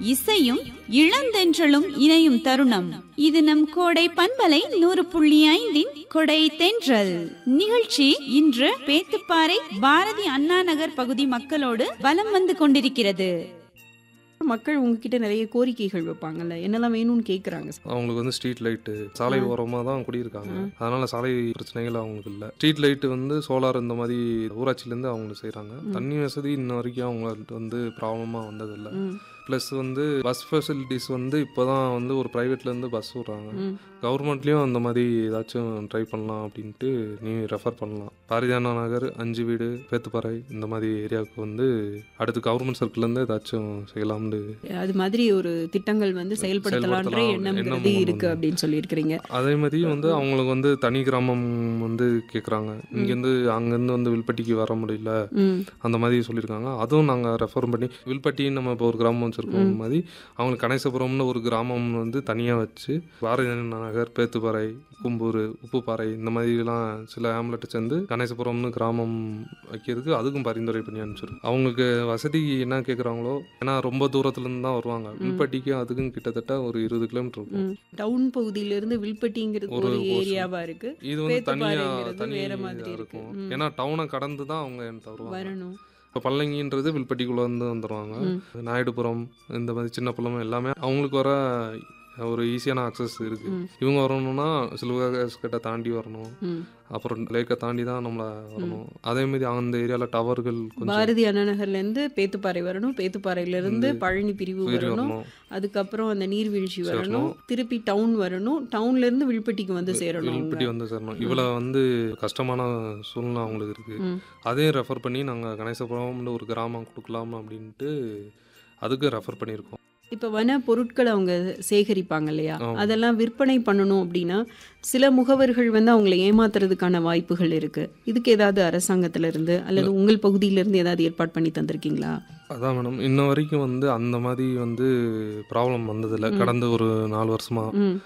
இசையும் இளந்தென்றலும் இணையும் தருணம் இது நம் கோடை பண்பலை நூறு புள்ளி ஐந்தின் கொடை தென்றல் நிகழ்ச்சி இன்று பேத்துப்பாறை பாரதி அண்ணா நகர் பகுதி மக்களோடு வலம் வந்து கொண்டிருக்கிறது மக்கள் உங்ககிட்ட நிறைய கோரிக்கைகள் வைப்பாங்கல்ல என்னெல்லாம் வேணும்னு கேக்குறாங்க அவங்களுக்கு வந்து ஸ்ட்ரீட் லைட்டு சாலை ஓரமாக தான் குடியிருக்காங்க அதனால சாலை பிரச்சனைகள் அவங்களுக்கு இல்லை ஸ்ட்ரீட் லைட்டு வந்து சோலார் இந்த மாதிரி ஊராட்சியிலேருந்து அவங்க செய்கிறாங்க தண்ணி வசதி இன்ன வரைக்கும் அவங்களுக்கு வந்து ப்ராப்ளமாக வந்ததில்லை ம், ப்ளஸ் வந்து பஸ் ஃபெசிலிட்டிஸ் வந்து இப்போ தான் வந்து ஒரு ப்ரைவேட்லேருந்து பஸ் விட்றாங்க ம். கவர்மெண்ட்லேயும் அந்த மாதிரி ஏதாச்சும் ட்ரை பண்ணலாம் அப்படின்ட்டு நீ ரெஃபர் பண்ணலாம் பாரதியானா நகர் அஞ்சு வீடு பேத்துப்பாறை இந்த மாதிரி ஏரியாவுக்கு வந்து அடுத்து கவர்மெண்ட் சர்க்கிள்லேருந்து ஏதாச்சும் செய்யலாம்னு அது மாதிரி ஒரு திட்டங்கள் வந்து செயல்படுத்தலான்ற செயல்படுத்தலாம் எண்ணம்ங்கிறது எண்ணம் இருக்கு வந்து- அப்படின்னு சொல்லியிருக்கிறீங்க அதே மாதிரி வந்து அவங்களுக்கு வந்து தனி கிராமம் வந்து கேட்குறாங்க இங்கேருந்து அங்கேருந்து வந்து வில்பட்டிக்கு வர முடியல ம் அந்த மாதிரி சொல்லியிருக்காங்க அதுவும் நாங்கள் ரெஃபர் பண்ணி வில்பட்டின்னு நம்ம இப்போ ஒரு கிராமம் வச்சுருக்கோம் அந்த மாதிரி அவங்களுக்கு கணேசபுரம்னு ஒரு கிராமம் வந்து தனியாக வச்சு பாரதி நகர் பேத்துப்பாறை கும்பூர் உப்புப்பாறை இந்த மாதிரிலாம் சில ஆம்லெட்டை சேர்ந்து கணேசபுரம்னு கிராமம் வைக்கிறதுக்கு அதுக்கும் பரிந்துரை பண்ணி அனுப்பிச்சிருக்கோம் அவங்களுக்கு வசதி என்ன கேட்குறாங்களோ ஏன்னா ரொம்ப தூரத்துலேருந்து தான் வருவாங்க வில்பட்டிக்கும் அதுக்கும் கிட்டத்தட்ட ஒரு இருபது கிலோமீட்டர் இருக்கும் ம். டவுன் பகுதியில இருந்து வில்பட்டிங்கிறது ஒரு ஒரு portion. ஏரியாவா இருக்கு இது வந்து தனியாக பேத்துப்பாறைங்கிறது தனி வேற மாதிரி இருக்கு. இருக்கும் ம். ஏன்னா டவுனை கடந்து தான் அவங்க என்கிட்ட வருவாங்க வரணும் இப்போ பல்லங்கின்றது வில்பட்டிக்குள்ளே வந்து வந்துடுவாங்க நாயுடுபுரம் இந்த மாதிரி சின்ன பள்ளம் எல்லாமே அவங்களுக்கு வர ஒரு ஈஸியான அக்சஸ் இருக்கு ம். இவங்க வரணும்னா சிலுவகாஸ் கிட்ட தாண்டி வரணும் ம். அப்புறம் லேக்கை தாண்டி தான் நம்மளை வரணும் அதே மாதிரி அந்த ஏரியாவில் டவர்கள் கொஞ்சம் பாரதி அண்ணா நகர்ல இருந்து பேத்துப்பாறை வரணும் பேத்துப்பாறையில இருந்து பழனி பிரிவு உயிரி வரணும் வரணும் அதுக்கப்புறம் அந்த நீர்வீழ்ச்சி வரணும் சேரணும். திருப்பி டவுன் வரணும் டவுன்ல இருந்து வில்பட்டிக்கு வந்து சேரணும் அவங்க. வில்பட்டி வந்து சேரணும் இவ்வளோ வந்து கஷ்டமான சூழ்நிலை அவங்களுக்கு இருக்கு ம். அதையும் ரெஃபர் பண்ணி நாங்கள் கணேசபுரம்னு ஒரு கிராமம் கொடுக்கலாம் அப்படின்ட்டு அதுக்கு ரெஃபர் பண்ணியிருக்கோம் இப்ப வன பொருட்களை அவங்க சேகரிப்பாங்க இல்லையா ஆமா. அதெல்லாம் விற்பனை பண்ணணும் அப்படின்னா சில முகவர்கள் வந்து அவங்களை ஏமாத்துறதுக்கான வாய்ப்புகள் இருக்கு இதுக்கு ஏதாவது அரசாங்கத்துல இருந்து அல்லது உங்கள் பகுதியில இருந்து ஏதாவது ஏற்பாடு பண்ணி தந்திருக்கீங்களா அதான் மேடம் இன்ன வரைக்கும் வந்து அந்த மாதிரி வந்து ப்ராப்ளம் வந்ததில்லை கடந்த ஒரு நாலு வருஷமா ம்